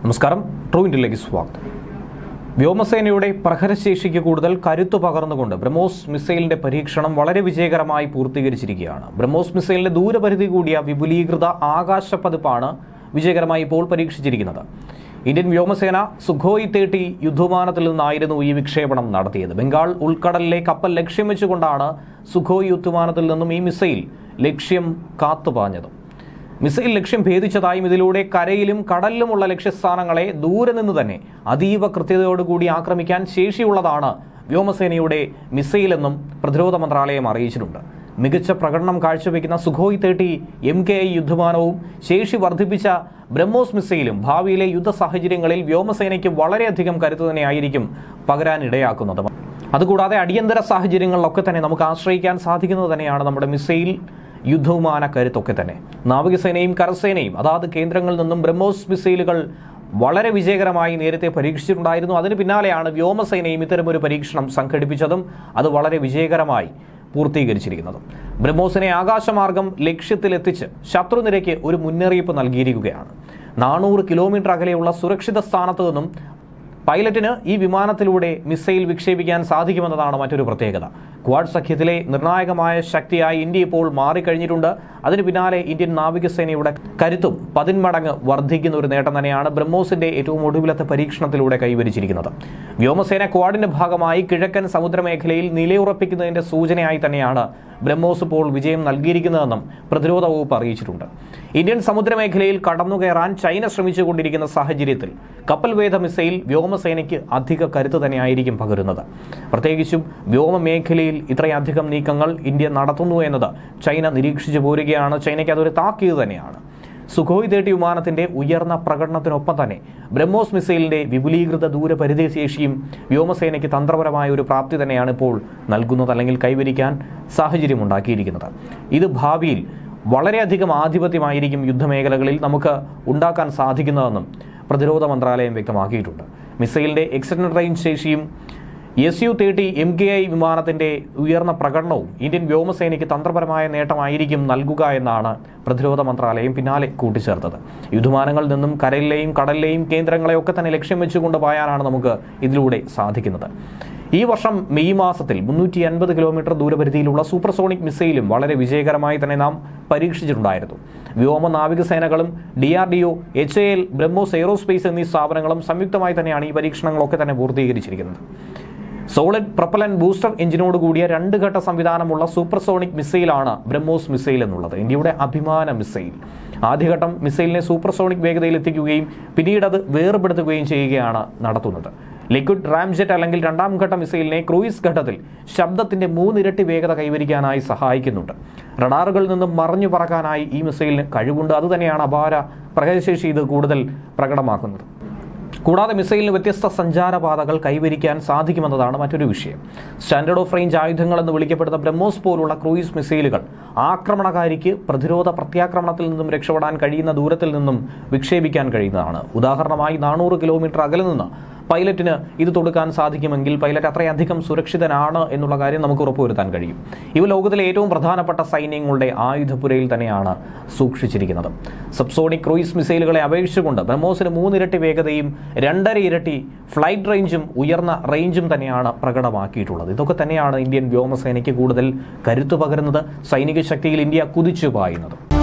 നമസ്കാരം ട്രൂ ഇന്ത്യയിലേക്ക് സ്വാഗതം വ്യോമസേനയുടെ പ്രഹരശേഷിക്ക് കൂടുതൽ കരുത്തു പകർന്നുകൊണ്ട് ബ്രഹ്മോസ് മിസൈലിന്റെ പരീക്ഷണം വളരെ വിജയകരമായി പൂർത്തീകരിച്ചിരിക്കുകയാണ് ബ്രഹ്മോസ് മിസൈലിന്റെ ദൂരപരിധി കൂടിയ വിപുലീകൃത ആകാശ പതിപ്പാണ് വിജയകരമായി ഇപ്പോൾ പരീക്ഷിച്ചിരിക്കുന്നത് ഇന്ത്യൻ വ്യോമസേന സുഖോയ് തേട്ടി യുദ്ധവിമാനത്തിൽ നിന്നായിരുന്നു ഈ വിക്ഷേപണം നടത്തിയത് ബംഗാൾ ഉൾക്കടലിലെ കപ്പൽ ലക്ഷ്യം വെച്ചുകൊണ്ടാണ് സുഖോയ് യുദ്ധവിമാനത്തിൽ നിന്നും ഈ മിസൈൽ ലക്ഷ്യം കാത്തുപാഞ്ഞത് മിസൈൽ ലക്ഷ്യം ഭേദിച്ചതായും ഇതിലൂടെ കരയിലും കടലിലുമുള്ള ലക്ഷ്യസ്ഥാനങ്ങളെ ദൂരെ നിന്ന് തന്നെ അതീവ കൃത്യതയോടുകൂടി ആക്രമിക്കാൻ ശേഷിയുള്ളതാണ് വ്യോമസേനയുടെ മിസൈലെന്നും പ്രതിരോധ മന്ത്രാലയം അറിയിച്ചിട്ടുണ്ട് മികച്ച പ്രകടനം കാഴ്ചവെക്കുന്ന സുഖോയ് തേട്ടി എം കെ ഐ യുദ്ധവിമാനവും ശേഷി വർദ്ധിപ്പിച്ച ബ്രഹ്മോസ് മിസൈലും ഭാവിയിലെ യുദ്ധ സാഹചര്യങ്ങളിൽ വ്യോമസേനയ്ക്ക് വളരെയധികം കരുത്ത് തന്നെയായിരിക്കും പകരാനിടയാക്കുന്നത് അതുകൂടാതെ അടിയന്തര സാഹചര്യങ്ങളിലൊക്കെ തന്നെ നമുക്ക് ആശ്രയിക്കാൻ സാധിക്കുന്നത് തന്നെയാണ് നമ്മുടെ മിസൈൽ യുദ്ധവിമാന കരുത്തൊക്കെ തന്നെ നാവികസേനയും കരസേനയും അതാത് കേന്ദ്രങ്ങളിൽ നിന്നും ബ്രഹ്മോസ് മിസൈലുകൾ വളരെ വിജയകരമായി നേരത്തെ പരീക്ഷിച്ചിട്ടുണ്ടായിരുന്നു അതിന് പിന്നാലെയാണ് വ്യോമസേനയും ഇത്തരമൊരു പരീക്ഷണം സംഘടിപ്പിച്ചതും അത് വളരെ വിജയകരമായി പൂർത്തീകരിച്ചിരിക്കുന്നതും ബ്രഹ്മോസിനെ ആകാശമാർഗം ലക്ഷ്യത്തിലെത്തിച്ച് ശത്രുനിരയ്ക്ക് ഒരു മുന്നറിയിപ്പ് നൽകിയിരിക്കുകയാണ് നാനൂറ് കിലോമീറ്റർ അകലെയുള്ള സുരക്ഷിത സ്ഥാനത്ത് നിന്നും പൈലറ്റിന് ഈ വിമാനത്തിലൂടെ മിസൈൽ വിക്ഷേപിക്കാൻ സാധിക്കുമെന്നതാണ് മറ്റൊരു പ്രത്യേകത ക്വാഡ് സഖ്യത്തിലെ നിർണായകമായ ശക്തിയായി ഇന്ത്യ ഇപ്പോൾ മാറിക്കഴിഞ്ഞിട്ടുണ്ട് അതിന് പിന്നാലെ ഇന്ത്യൻ നാവികസേനയുടെ കരുത്തും പതിന്മടങ്ങ് വർദ്ധിക്കുന്ന ഒരു നേട്ടം തന്നെയാണ് ബ്രഹ്മോസിന്റെ ഏറ്റവും ഒടുവിലത്തെ പരീക്ഷണത്തിലൂടെ കൈവരിച്ചിരിക്കുന്നത് വ്യോമസേന ക്വാഡിന്റെ ഭാഗമായി കിഴക്കൻ സമുദ്രമേഖലയിൽ നിലയുറപ്പിക്കുന്നതിന്റെ സൂചനയായി തന്നെയാണ് ബ്രഹ്മോസ് ഇപ്പോൾ വിജയം നൽകിയിരിക്കുന്നതെന്നും പ്രതിരോധ വകുപ്പ് അറിയിച്ചിട്ടുണ്ട് ഇന്ത്യൻ സമുദ്രമേഖലയിൽ കടന്നുകയറാൻ ചൈന ശ്രമിച്ചുകൊണ്ടിരിക്കുന്ന സാഹചര്യത്തിൽ കപ്പൽവേധ മിസൈൽ വ്യോമസേനയ്ക്ക് അധിക കരുത്ത് തന്നെയായിരിക്കും പകരുന്നത് പ്രത്യേകിച്ചും വ്യോമമേഖലയിൽ ഇത്രയധികം നീക്കങ്ങൾ ഇന്ത്യ നടത്തുന്നു എന്നത് ചൈന നിരീക്ഷിച്ചു പോരുകയാണ് ചൈനയ്ക്ക് അതൊരു താക്കീത് തന്നെയാണ് സുഖോയ് തേട്ടി വിമാനത്തിന്റെ ഉയർന്ന പ്രകടനത്തിനൊപ്പം തന്നെ ബ്രഹ്മോസ് മിസൈലിന്റെ വിപുലീകൃത ദൂരപരിധി ശേഷിയും വ്യോമസേനയ്ക്ക് തന്ത്രപരമായ ഒരു പ്രാപ്തി തന്നെയാണ് ഇപ്പോൾ നൽകുന്നത് അല്ലെങ്കിൽ കൈവരിക്കാൻ സാഹചര്യമുണ്ടാക്കിയിരിക്കുന്നത് ഇത് ഭാവിയിൽ വളരെയധികം ആധിപത്യമായിരിക്കും യുദ്ധമേഖലകളിൽ നമുക്ക് ഉണ്ടാക്കാൻ സാധിക്കുന്നതെന്നും പ്രതിരോധ മന്ത്രാലയം വ്യക്തമാക്കിയിട്ടുണ്ട് മിസൈലിന്റെ എക്സ്റ്റൻഡ് റേഞ്ച് ശേഷിയും S U thirty M K I വിമാനത്തിന്റെ ഉയർന്ന പ്രകടനവും ഇന്ത്യൻ വ്യോമസേനയ്ക്ക് തന്ത്രപരമായ നേട്ടമായിരിക്കും നൽകുക എന്നാണ് പ്രതിരോധ മന്ത്രാലയം പിന്നാലെ കൂട്ടിച്ചേർത്തത് യുദ്ധവിമാനങ്ങളിൽ നിന്നും കരയിലെയും കടലിലെയും കേന്ദ്രങ്ങളെയൊക്കെ തന്നെ ലക്ഷ്യം വെച്ചുകൊണ്ട് പായാനാണ് നമുക്ക് ഇതിലൂടെ സാധിക്കുന്നത് ഈ വർഷം മെയ് മാസത്തിൽ മുന്നൂറ്റി അൻപത് കിലോമീറ്റർ ദൂരപരിധിയിലുള്ള സൂപ്പർസോണിക് മിസൈലും വളരെ വിജയകരമായി തന്നെ നാം പരീക്ഷിച്ചിട്ടുണ്ടായിരുന്നു വ്യോമ നാവികസേനകളും D R D O H A L BrahMos aerospace എന്നീ സ്ഥാപനങ്ങളും സംയുക്തമായി തന്നെയാണ് ഈ പരീക്ഷണങ്ങളൊക്കെ തന്നെ പൂർത്തീകരിച്ചിരിക്കുന്നത് സോളിഡ് പ്രപ്പലൻ ബൂസ്റ്റർ എഞ്ചിനോട് കൂടിയ രണ്ട് ഘട്ട സംവിധാനമുള്ള സൂപ്പർസോണിക് മിസൈലാണ് ബ്രഹ്മോസ് മിസൈൽ എന്നുള്ളത് ഇന്ത്യയുടെ അഭിമാന മിസൈൽ ആദ്യഘട്ടം മിസൈലിനെ സൂപ്പർസോണിക് വേഗതയിൽ എത്തിക്കുകയും പിന്നീട് അത് വേർപെടുത്തുകയും ചെയ്യുകയാണ് നടത്തുന്നത് ലിക്വിഡ് റാംജെറ്റ് അല്ലെങ്കിൽ രണ്ടാം ഘട്ട മിസൈലിനെ ക്രൂയിസ് ഘട്ടത്തിൽ ശബ്ദത്തിന്റെ മൂന്നിരട്ടി വേഗത കൈവരിക്കാനായി സഹായിക്കുന്നുണ്ട് റഡാറുകളിൽ നിന്നും മറഞ്ഞു പറക്കാനായി ഈ മിസൈലിന് കഴിവുണ്ട് അതുതന്നെയാണ് അപാര പ്രകടശേഷി ഇത് കൂടുതൽ പ്രകടമാക്കുന്നത് കൂടാതെ മിസൈലിന് വ്യത്യസ്ത സഞ്ചാരപാതകൾ കൈവരിക്കാൻ സാധിക്കുമെന്നതാണ് മറ്റൊരു വിഷയം സ്റ്റാൻഡേർഡ് ഓഫ് റേഞ്ച് ആയുധങ്ങൾ എന്ന് വിളിക്കപ്പെടുന്ന ബ്രഹ്മോസ് പോലുള്ള ക്രൂയിസ് മിസൈലുകൾ ആക്രമണകാരിക്ക് പ്രതിരോധ പ്രത്യാക്രമണത്തിൽ നിന്നും രക്ഷപ്പെടാൻ കഴിയുന്ന ദൂരത്തിൽ നിന്നും വിക്ഷേപിക്കാൻ കഴിയുന്നതാണ് ഉദാഹരണമായി നാനൂറ് കിലോമീറ്റർ അകലെ നിന്ന് പൈലറ്റിന് ഇത് തൊടുക്കാൻ സാധിക്കുമെങ്കിൽ പൈലറ്റ് അത്രയധികം സുരക്ഷിതനാണ് എന്നുള്ള കാര്യം നമുക്ക് ഉറപ്പുവരുത്താൻ കഴിയും ഇവ ലോകത്തിലെ ഏറ്റവും പ്രധാനപ്പെട്ട സൈന്യങ്ങളുടെ ആയുധപുരയിൽ തന്നെയാണ് സൂക്ഷിച്ചിരിക്കുന്നത് സബ്സോണിക് ക്രൂയിസ് മിസൈലുകളെ അപേക്ഷിച്ചുകൊണ്ട് ബ്രഹ്മോസിന് മൂന്നിരട്ടി വേഗതയും രണ്ടര ഇരട്ടി ഫ്ലൈറ്റ് റേഞ്ചും ഉയർന്ന റേഞ്ചും തന്നെയാണ് പ്രകടമാക്കിയിട്ടുള്ളത് ഇതൊക്കെ തന്നെയാണ് ഇന്ത്യൻ വ്യോമസേനയ്ക്ക് കൂടുതൽ കരുത്തു പകരുന്നത് സൈനിക ശക്തിയിൽ ഇന്ത്യ കുതിച്ചു പായുന്നത്